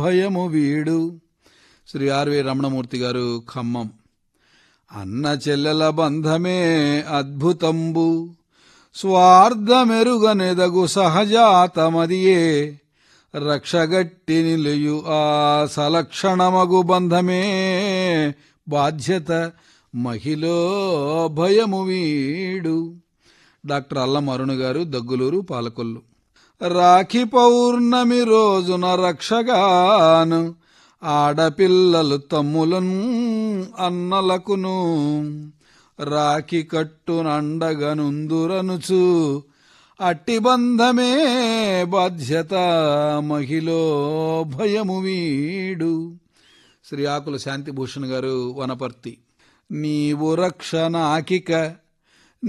భయము వీడు శ్రీ ఆర్వి రమణమూర్తి గారు ఖమ్మం అన్న చెల్లెల బంధమే అద్భుతంబు స్వార్థమెరుగనెదగు సహజాతమదియే రక్షగట్టి నిలుయు ఆ సలక్షణమగు బంధమే బాధ్యత మహిళ భయము వీడు డాక్టర్ అల్లం అరుణ్ గారు దగ్గులూరు పాలకొల్లు రాఖీ పౌర్ణమి రోజున రక్షగాను ఆడపిల్లలు తమ్ములను అన్నలకును రాఖీ కట్టునండగనుందురనుచు అట్టి బంధమే బాధ్యత మహిళ భయము వీడు శ్రీ ఆకుల శాంతిభూషణ్ గారు వనపర్తి నీవు రక్షణాకిక